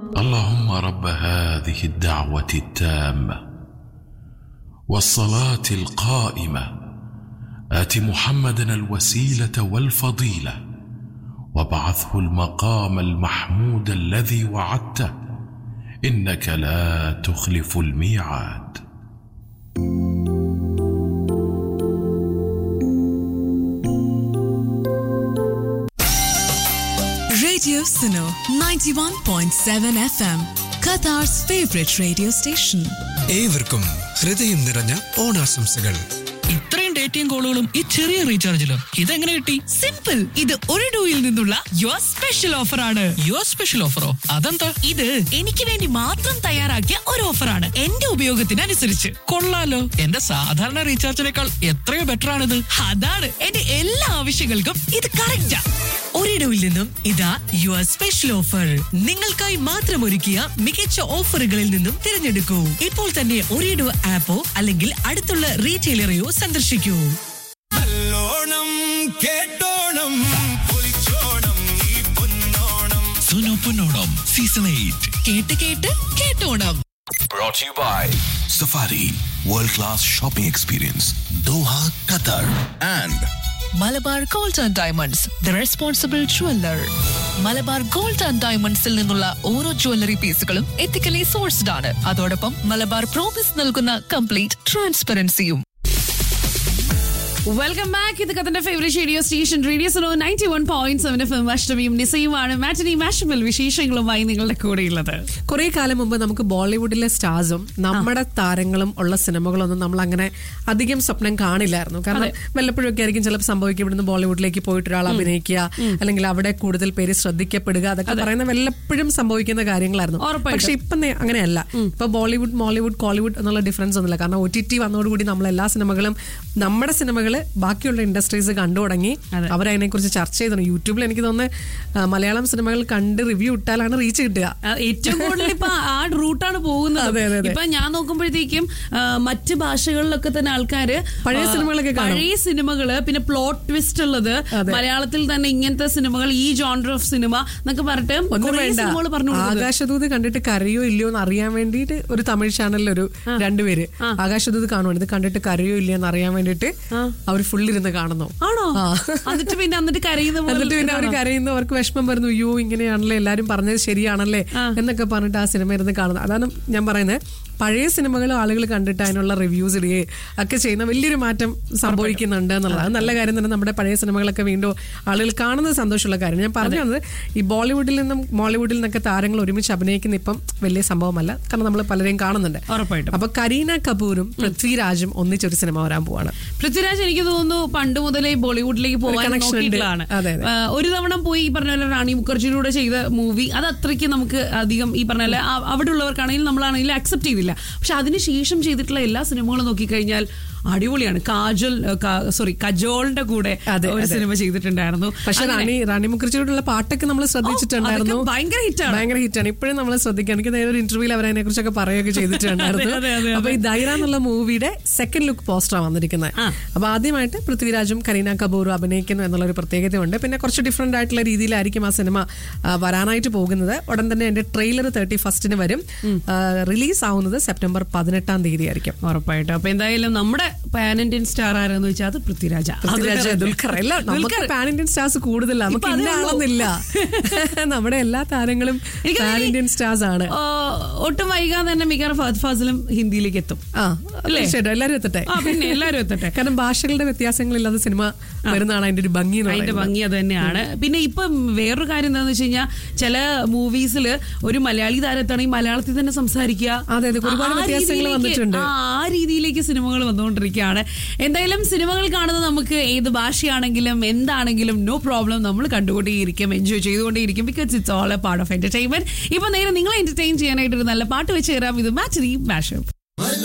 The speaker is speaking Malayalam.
اللهم رب هذه الدعوه التامه والصلاه القائمه ات محمدا الوسيله والفضيله وابعثه المقام المحمود الذي وعدته انك لا تخلف الميعاد Radio Suno 91.7 FM, Qatar's favorite radio station. ഏവർക്കും ഹൃദയം നിറഞ്ഞ ഓണാശംസകൾ ഇത്രയും ഡേറ്റയും കോളുകളും ഈ ചെറിയ റീചാർജിലും ഇതെങ്ങനെ കിട്ടി സിമ്പിൾ ഇത് ഒരു ഡൂയിൽ നിന്നുള്ള യുവർ സ്പെഷ്യൽ ഓഫർ ആണ് യുവർ സ്പെഷ്യൽ ഓഫറോ അതെന്താ ഇത് എനിക്ക് വേണ്ടി മാത്രം തയ്യാറാക്കിയ ഒരു ഓഫറാണ് എന്റെ ഉപയോഗത്തിനനുസരിച്ച് കൊള്ളാലോ എന്റെ സാധാരണ റീചാർജിനേക്കാൾ എത്രയോ ബെറ്റർ ആണിത് അതാണ് എന്റെ എല്ലാ ആവശ്യങ്ങൾക്കും ഇത് കറക്റ്റാ ഒരിടവിൽ നിന്നും ഇതാ യുവർ സ്പെഷ്യൽ ഓഫർ നിങ്ങൾക്കായി മാത്രം ഒരുക്കിയ മികച്ച ഓഫറുകളിൽ നിന്നും തിരഞ്ഞെടുക്കൂ ഇപ്പോൾ തന്നെ ഒരിടവ് ആപ്പോ അല്ലെങ്കിൽ അടുത്തുള്ള റീറ്റെയിലറെയോ സന്ദർശിക്കൂ നല്ലോണം കേട്ടോണം പൊളിച്ചോണം ഈ പൊന്നോണം സുനോ പൊന്നോണം സീസൺ എയ്റ്റ് കേട്ട് കേട്ട് കേട്ടോണം brought to you by Safari World Class Shopping Experience Doha, Qatar and Malabar gold and diamonds the responsible jeweller Malabar gold and ഡയമണ്ട്സിൽ നിന്നുള്ള ഓരോ ജ്വല്ലറി പീസുകളും എത്തിക്കലി സോഴ്സ്ഡ് ആണ് അതോടൊപ്പം മലബാർ പ്രോമിസ് നൽകുന്ന കംപ്ലീറ്റ് ട്രാൻസ്പെറൻസിയും വെൽക്കം ബാക്ക് ഇത് കത്തിന്റെ favourite radio station radio Suno ninety one point seven F M അഷ്ടമിയും നിസയുമാണ് മാറ്റനി മാഷബിൾ വിശേഷങ്ങളുമായി നിങ്ങളുടെ കൂടെയുള്ളത് കുറെ കാലം മുമ്പ് നമുക്ക് ബോളിവുഡിലെ സ്റ്റാർസും നമ്മുടെ താരങ്ങളും ഉള്ള സിനിമകളൊന്നും നമ്മൾ അങ്ങനെ അധികം സ്വപ്നം കാണില്ലായിരുന്നു കാരണം വല്ലപ്പോഴും ഒക്കെ ആയിരിക്കും ചിലപ്പോൾ സംഭവിക്കും ഇവിടുന്ന് ബോളിവുഡിലേക്ക് പോയിട്ട് ഒരാൾ അഭിനയിക്കുക അല്ലെങ്കിൽ അവിടെ കൂടുതൽ പേര് ശ്രദ്ധിക്കപ്പെടുക അതൊക്കെ പറയുന്ന വല്ലപ്പോഴും സംഭവിക്കുന്ന കാര്യങ്ങളായിരുന്നു ഉറപ്പായിട്ടും. പക്ഷെ ഇപ്പൊ നേ- അങ്ങനെയല്ല ഇപ്പൊ ബോളിവുഡ് മോളിവുഡ് കോളിവുഡ് എന്നുള്ള ഡിഫറൻസ് ഒന്നുമില്ല കാരണം ഒ ടി ടി വന്നതോടുകൂടി നമ്മൾ എല്ലാ സിനിമകളും നമ്മുടെ സിനിമകള് ബാക്കിയുള്ള ഇൻഡസ്ട്രീസ് കണ്ടു തുടങ്ങി അവരതിനെ കുറിച്ച് ചർച്ച ചെയ്തു യൂട്യൂബിൽ എനിക്ക് തോന്നുന്നത് ആ, മലയാളം സിനിമകൾ കണ്ട് റിവ്യൂ ഇട്ടാലാണ് റീച്ച് കിട്ടുക ആ, ഏറ്റവും കൂടുതൽ ഇപ്പൊ ആ റൂട്ടാണ് പോകുന്നത് അതെ, അതെ, അതെ. ഇപ്പൊ ഞാൻ നോക്കുമ്പോഴത്തേക്കും ആ, മറ്റ് ഭാഷകളിലൊക്കെ തന്നെ ആൾക്കാര് പഴയ ആ, സിനിമകളൊക്കെ കാണും. പഴയ സിനിമകള് പിന്നെ പ്ലോട്ട് ട്വിസ്റ്റ് ഉള്ളത് അതെ. മലയാളത്തിൽ തന്നെ ഇങ്ങനത്തെ സിനിമകൾ ഈ ജോണ്ടർ ഓഫ് സിനിമ എന്നൊക്കെ പറഞ്ഞിട്ട് ഒന്നും കുറേ വേണ്ട സിനിമകൾ പറഞ്ഞു കൊടുക്കുന്നത്. ആകാശദൂത് കണ്ടിട്ട് കരയോ ഇല്ലയോ എന്ന് അറിയാൻ വേണ്ടിയിട്ട് ഒരു തമിഴ് ചാനലിൽ ഒരു രണ്ടുപേര് ആകാശദൂത് കാണുവാണ് ഇത് കണ്ടിട്ട് കരയോ ഇല്ലയോ എന്ന് അറിയാൻ വേണ്ടിയിട്ട് അവർ ഫുള്ളിരുന്ന് കാണുന്നു ആണോ ആ. എന്നിട്ട് പിന്നെ എന്നിട്ട് കരയുന്ന പോലെ എന്നിട്ട് പിന്നെ അവർ കരയുന്നു അവർക്ക് വിഷമം വരുന്നു അയ്യോ ഇങ്ങനെയാണല്ലേ എല്ലാരും പറഞ്ഞത് ശരിയാണല്ലേ എന്നൊക്കെ പറഞ്ഞിട്ട് ആ സിനിമ ഇരുന്ന് കാണുന്നത് അതാണ് ഞാൻ പറയുന്നത് പഴയ സിനിമകൾ ആളുകൾ കണ്ടിട്ട് അതിനുള്ള റിവ്യൂസ് ഇടുകയും ഒക്കെ ചെയ്യുന്ന വലിയൊരു മാറ്റം സംഭവിക്കുന്നുണ്ട് എന്നുള്ളത് അത് നല്ല കാര്യം തന്നെ നമ്മുടെ പഴയ സിനിമകളൊക്കെ വീണ്ടും ആളുകൾ കാണുന്നത് സന്തോഷമുള്ള കാര്യം ഞാൻ പറഞ്ഞു വന്നത് ഈ ബോളിവുഡിൽ നിന്നും മോളിവുഡിൽ നിന്നൊക്കെ താരങ്ങൾ ഒരുമിച്ച് അഭിനയിക്കുന്ന ഇപ്പം വലിയ സംഭവമല്ല കാരണം നമ്മൾ പലരെയും കാണുന്നുണ്ട് ഉറപ്പായിട്ടും. അപ്പൊ കരീന കപൂറും പൃഥ്വിരാജും ഒന്നിച്ചൊരു സിനിമ വരാൻ പോവാണ് പൃഥ്വിരാജ് എനിക്ക് തോന്നുന്നു പണ്ട് മുതലേ ബോളിവുഡിലേക്ക് പോകാൻ connection ഉണ്ട്. നോക്കിയിട്ടുള്ളതാണ് അതെ, അതെ. ആ, ഒരു തവണ പോയി ഈ പറഞ്ഞ പോലെ റാണി മുഖർജിയിലൂടെ ചെയ്ത മൂവി അത് അത്രയ്ക്ക് നമുക്ക് അധികം ഈ പറഞ്ഞ പോലെ ആ- അവിടെ ഉള്ളവർക്കാണെങ്കിലും നമ്മളാണെങ്കിലും അക്സെപ്റ്റ് ചെയ്തില്ല പക്ഷെ അതിനുശേഷം ചെയ്തിട്ടുള്ള എല്ലാ സിനിമകളും നോക്കിക്കഴിഞ്ഞാൽ അടിപൊളിയാണ് കാജൽ സോറി കജോളിന്റെ കൂടെ അതെ, ഒരു അതെ. സിനിമ ചെയ്തിട്ടുണ്ടായിരുന്നു പക്ഷെ അങ്ങനെ- റാണി റാണി മുഖർജിയോടുള്ള പാട്ടൊക്കെ നമ്മൾ ശ്രദ്ധിച്ചിട്ടുണ്ടായിരുന്നു അതൊക്കെ ഭയങ്കര ഹിറ്റാണ്. ഭയങ്കര ഹിറ്റാണ് ഇപ്പോഴും നമ്മൾ ശ്രദ്ധിക്കാം എനിക്ക് നേരെ ഇന്റർവ്യൂവിൽ അവർ അതിനെ കുറിച്ചൊക്കെ പറയുകയൊക്കെ ചെയ്തിട്ടുണ്ടായിരുന്നു അതെ, അതെ, അതെ, അപ്പൊ ഈ ദൈറ എന്നുള്ള മൂവിയുടെ സെക്കൻഡ് ലുക്ക് പോസ്റ്ററാണ് വന്നിരിക്കുന്നത് ആ. അപ്പൊ ആദ്യമായിട്ട് പൃഥ്വിരാജും കരീന കപൂറും അഭിനയിക്കുന്നു എന്നുള്ള ഒരു പ്രത്യേകതയുണ്ട് പിന്നെ കുറച്ച് ഡിഫറെന്റ് ആയിട്ടുള്ള രീതിയിലായിരിക്കും ആ സിനിമ ആ, വരാനായിട്ട് പോകുന്നത് ഉടൻ തന്നെ എന്റെ ട്രെയിലർ തേർട്ടി ഫസ്റ്റിന് വരും റിലീസ് ആവുന്നത് സെപ്റ്റംബർ പതിനെട്ടാം തീയതി ആയിരിക്കും ഉറപ്പായിട്ടും അപ്പൊ എന്തായാലും നമ്മുടെ പാൻ ഇന്ത്യൻ സ്റ്റാർ ആരെന്ന് വെച്ചാൽ അത് പൃഥ്വിരാജ പൃഥ്വിരാജ് ദുൽഖർ അല്ല നമുക്ക് പാൻ ഇന്ത്യൻ സ്റ്റാർസ് കൂടുതലാണ് നമുക്ക് ഇപ്പൊ അതേ ഇന്ന ഉള്ളൂ. ആളെന്നില്ല നമ്മുടെ എല്ലാ താരങ്ങളും എനിക്ക് പാൻ തോന്നി, ഇന്ത്യൻ സ്റ്റാർസ് ആണ് ആ, ഒട്ടും വൈകാതെ തന്നെ മിക്കവാറും ഫഹദ് ഫാസിലും ഹിന്ദിയിലേക്ക് എത്തും ആ അല്ലേ? തീർച്ചയായിട്ടും എല്ലാവരും എത്തട്ടെ ആ, പിന്നെ എല്ലാവരും എത്തട്ടെ. കാരണം ഭാഷകളുടെ വ്യത്യാസങ്ങളില്ലാതെ സിനിമ വരുന്നതാണ് അതിന്റെ ഒരു ഭംഗി എന്ന് അതിന്റെ പറയുന്നത്. ഭംഗി അത് തന്നെയാണ് പിന്നെ ഇപ്പം വേറൊരു കാര്യം എന്താണെന്ന് വെച്ച് കഴിഞ്ഞാൽ ചില മൂവീസിൽ ഒരു മലയാളി താരത്താണെങ്കിൽ മലയാളത്തിൽ തന്നെ സംസാരിക്കുക അതെ, അതെ, ഒരുപാട് ആ വ്യത്യാസങ്ങൾ രീതിയിലേക്ക്- വന്നിട്ടുണ്ട്. ആ ആ രീതിയിലേക്ക് സിനിമകൾ വന്നുകൊണ്ടിരിക്കുകയാണ് എന്തായാലും സിനിമകൾ കാണുന്നത് നമുക്ക് ഏത് ഭാഷയാണെങ്കിലും എന്താണെങ്കിലും നോ പ്രോബ്ലം നമ്മൾ കണ്ടുകൊണ്ടേയിരിക്കും എൻജോയ് ചെയ്തുകൊണ്ടേയിരിക്കും because it's all a part of entertainment ഇപ്പൊ നേരെ നിങ്ങളെ എന്റർടൈൻ ചെയ്യാനായിട്ട് ഒരു നല്ല പാട്ട് വെച്ച് തരാം ഇത് മാറ്ററി മാഷപ്പ്